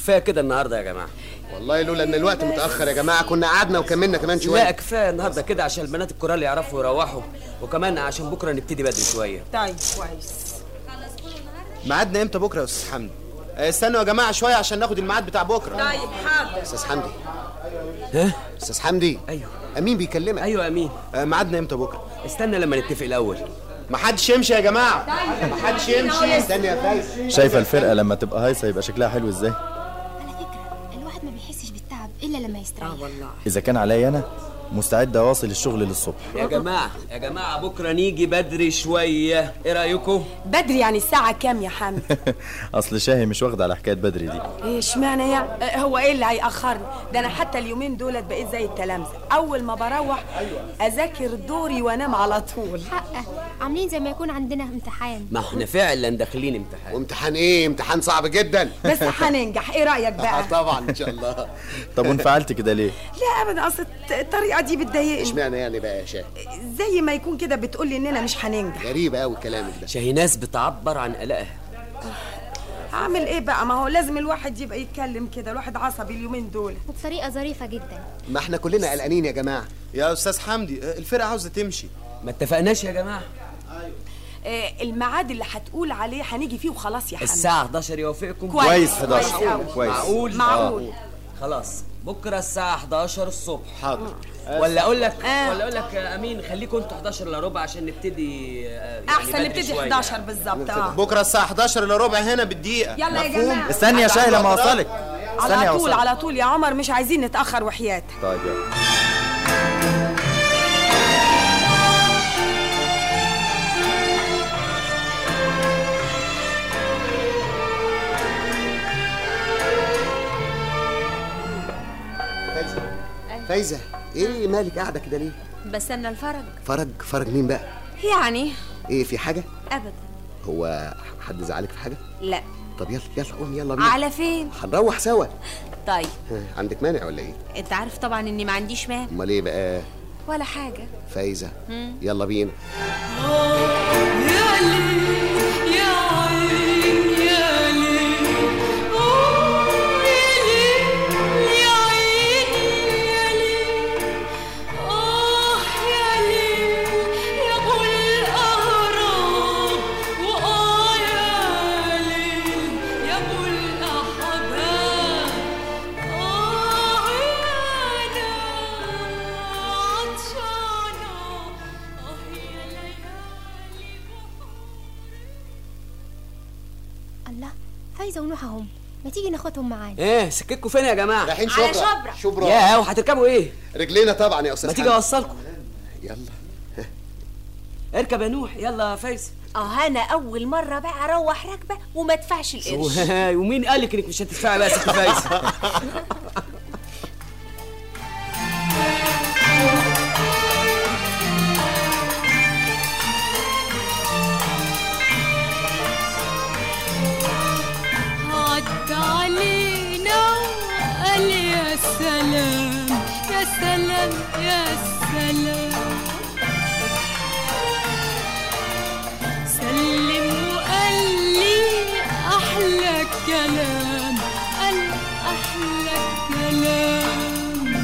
وكفايه كده النهارده يا جماعه والله لولا ان الوقت متاخر يا جماعه كنا قعدنا وكملنا كمان لا شويه كفايه النهارده كده عشان البنات الكورال يعرفوا يروحوا وكمان عشان بكره نبتدي بدري شويه طيب كويس ميعادنا امتى بكره يا استاذ حمدي آه، استنوا يا جماعه شويه عشان ناخد الميعاد بتاع بكره طيب حاضر استاذ حمدي ها استاذ حمدي ايوه امين بيكلمك ايوه امين آه، ميعادنا امتى بكره استنى لما نتفق الاول ما حدش يمشي يا جماعه ما حدش يمشي استنى يا فايز شايفه الفرقه لما تبقى هايصه يبقى شكلها حلو ازاي على فكرة الواحد ما بيحسش بالتعب إلا لما يستريح والله اذا كان عليا انا مستعد اواصل الشغل للصبح يا جماعه يا جماعه بكره نيجي بدري شويه ايه رايكم بدري يعني الساعة كام يا حمد؟ اصل شاهي مش واخد على حكايه بدري دي ايه اشمعنى يعني؟ آه، هو ايه اللي هيأخرني؟ ده انا حتى اليومين دولت بقيت زي التلامذة، أول ما بروح أذاكر دوري وأنام على طول. حقه عاملين زي ما يكون عندنا امتحان ما احنا فعلا داخلين امتحان وامتحان ايه امتحان صعب جدا بس هننجح، ايه رأيك بقى؟ آه، طبعا ان شاء الله طب وانفعلت كده ليه لا أبدا أصل الطريقة دي بتضايقني، اشمعنى يعني بقى يا شاه زي ما يكون كده بتقولي إننا مش هننجح. غريب قوي كلامك ده شاهيناس بتعبر عن قلقها هعمل ايه بقى؟ ما هو لازم الواحد يبقى يتكلم كده، الواحد عصبي اليومين دول. وبطريقة ظريفة جدا ما احنا كلنا قلقانين يا جماعه يا استاذ حمدي آه، الفرقه عاوزه تمشي ما اتفقناش يا جماعه آه، الميعاد اللي هتقول عليه هنيجي فيه وخلاص يا حمد. الساعه 11 يوافقكم كويس كويس 11 أوي. كويس معقول معقول. خلاص بكره الساعه 11 الصبح حاضر ولا اقول لك آه. ولا اقول لك يا امين خليكم انتوا 11 الا ربع عشان نبتدي آه، يعني احسن بدري نبتدي شوية 11 بالظبط اه بكره الساعه 11 الا ربع هنا بالدقيقه يلا يا جماعه استني يا شاهي لما اوصلك استني على طول اوصلك على طول يا عمر مش عايزين نتاخر وحياتك طيب يلا فايزه فايزه ايه مالك قاعده كده ليه بستنى الفرج فرج فرج مين بقى يعني ايه في حاجه ابدا هو حد زعلك في حاجه لا طب يلا يلا قوم يلا بينا على فين هنروح سوا طيب ها، عندك مانع ولا ايه انت عارف طبعا اني ما عنديش مال امال ايه بقى ولا حاجه فايزه يلا بينا الله فايزة ونوحة هم ما تيجي ناخدهم معانا ايه سكتكم فين يا جماعه رايحين على شبرا شبرا. شبرا يا وهتركبوا ايه رجلينا طبعا يا استاذ ما تيجي حمدي. اوصلكم يلا اركب يا نوح يلا يا فايز اه انا اول مره بقى اروح راكبه وما ادفعش القرش ومين قال لك انك مش هتدفعي بقى يا ست فايز عد علينا وقال يا سلام يا سلام يا سلام سلم وقال لي أحلى كلام قال أحلى كلام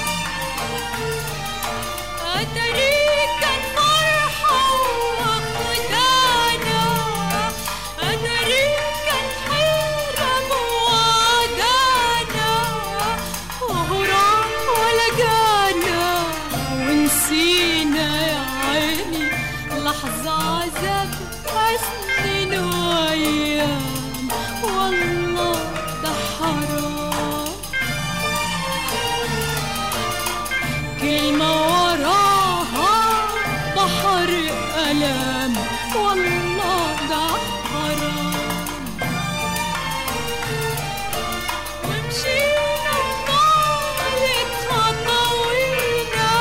أتري كان فرحة وخدانا أتري كان حيرة وعدانا وهو راح ولا جانا ونسينا يا عيني لحظة عذاب سنين وأيام والله ده حرام كلمة وراها بحر ألام والله ده حرام ومشينا وطالت خطوينا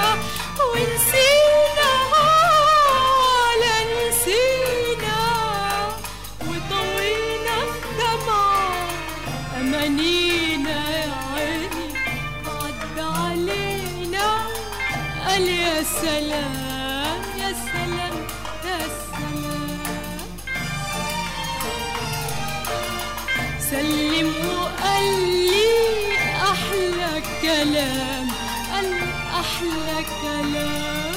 ونسينا ولا نسينا وطوينا في دمعة أمانينا يا عيني عد علينا قال يا سلام يا سلام يا سلام سلم وقال الكلام قال أحلى كلام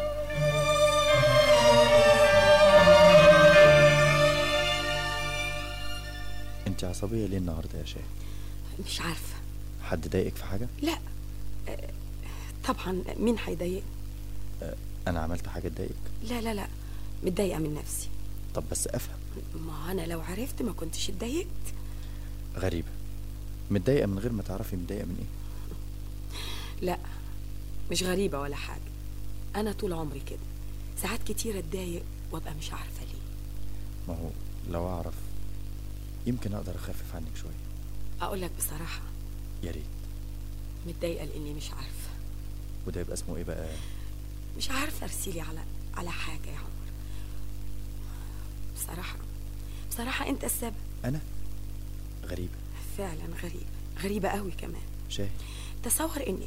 انت عصبيه ليه النهارده يا شاهي مش عارفه حد ضايقك في حاجه لا آه، طبعا مين هيضايقني انا عملت حاجه تضايقك لا لا لا متضايقه من نفسي طب بس افهم ما انا لو عرفت ما كنتش اتضايقت غريبه متضايقه من غير ما تعرفي متضايقه من ايه لا مش غريبه ولا حاجه انا طول عمري كده ساعات كتير اتضايق وابقى مش عارفه ليه ما هو لو اعرف يمكن اقدر اخفف عنك شويه اقول لك بصراحه يا ريت متضايقه لاني مش عارفه وده يبقى اسمه ايه بقى مش عارفه ارسلي على على حاجه يا عمر بصراحه بصراحه انت السبب انا غريبه فعلا غريبه غريبه قوي كمان شاهي تصور اني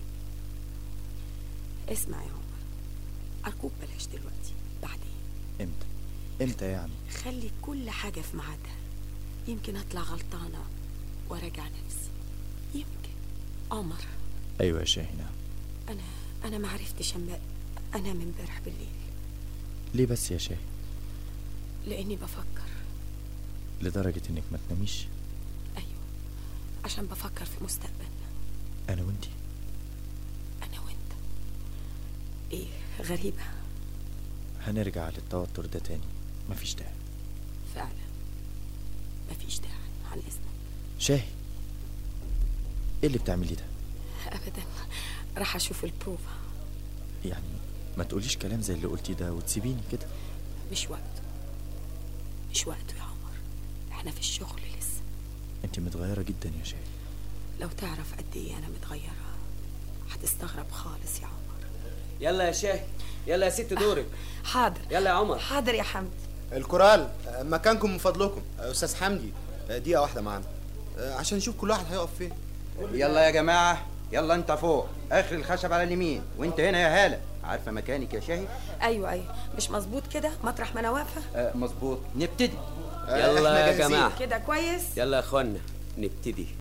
اسمع يا عمر ارجوك بلاش دلوقتي بعدين امتى امتى يعني خلي كل حاجه في ميعادها يمكن اطلع غلطانه وراجع نفسي يمكن قمر ايوه يا شاهي نعم انا انا ما عرفتش أما انام امبارح بالليل ليه بس يا شاهي لاني بفكر لدرجه انك ما تناميش ايوه عشان بفكر في مستقبلنا انا وانتي انا وانت ايه غريبه هنرجع للتوتر ده تاني مفيش داعي فعلا مفيش داعي عن اذنك شاهي ايه اللي بتعمليه ده ابدا راح اشوف البروفا يعني ما تقوليش كلام زي اللي قلتيه ده وتسيبيني كده مش وقته مش وقته يا عمر احنا في الشغل لسه انت متغيره جدا يا شاهي لو تعرف قد ايه انا متغيره هتستغرب خالص يا عمر يلا يا شاهي يلا يا ست دورك حاضر يلا يا عمر حاضر يا حمد الكورال آه، مكانكم من فضلكم آه، استاذ حمدي آه، دقيقه واحده معانا آه، عشان نشوف كل واحد هيقف فين يلا يا جماعة يلا انت فوق اخر الخشب على اليمين وانت هنا يا هالة عارفة مكانك يا شاهي ايوه ايوه مش مظبوط كده مطرح ما انا واقفه آه مظبوط نبتدي آه، يلا إحنا يا جاهزين. جماعه كده كويس يلا يا اخوانا نبتدي